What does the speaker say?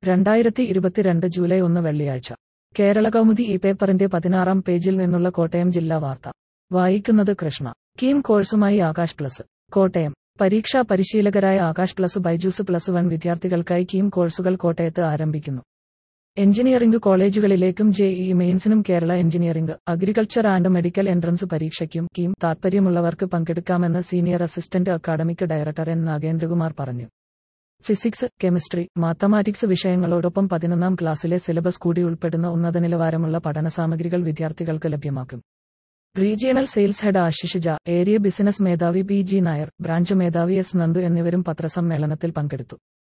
രണ്ടായിരത്തി ഇരുപത്തിരണ്ട് ജൂലൈ ഒന്ന് വെള്ളിയാഴ്ച കേരള കൗമുദി ഈ പേപ്പറിന്റെ പതിനാറാം പേജിൽ നിന്നുള്ള കോട്ടയം ജില്ലാ വാർത്ത വായിക്കുന്നത് കൃഷ്ണ കീം കോഴ്സുമായി ആകാശ് പ്ലസ് കോട്ടയം പരീക്ഷാ പരിശീലകരായ Aakash plus Byju's plus one വിദ്യാർത്ഥികൾക്കായി കീം കോഴ്സുകൾ കോട്ടയത്ത് ആരംഭിക്കുന്നു എഞ്ചിനീയറിംഗ് കോളേജുകളിലേക്കും ജെഇഇ മെയിൻസിനും Kerala engineering agriculture and medical entrance പരീക്ഷയ്ക്കും കീം താൽപ്പര്യമുള്ളവർക്ക് പങ്കെടുക്കാമെന്ന് senior assistant academic director N Nagendrakumar പറഞ്ഞു ഫിസിക്സ് കെമിസ്ട്രി മാത്തമാറ്റിക്സ് വിഷയങ്ങളോടൊപ്പം പതിനൊന്നാം ക്ലാസ്സിലെ സിലബസ് കൂടി ഉൾപ്പെടുന്ന ഉന്നത നിലവാരമുള്ള പഠന സാമഗ്രികൾ വിദ്യാർത്ഥികൾക്ക് ലഭ്യമാക്കും റീജിയണൽ സെയിൽസ് ഹെഡ് ആശിഷ് ജ ഏരിയ ബിസിനസ് മേധാവി പി ജി നായർ ബ്രാഞ്ച് മേധാവി എസ് നന്ദു എന്നിവരും പത്രസമ്മേളനത്തിൽ പങ്കെടുത്തു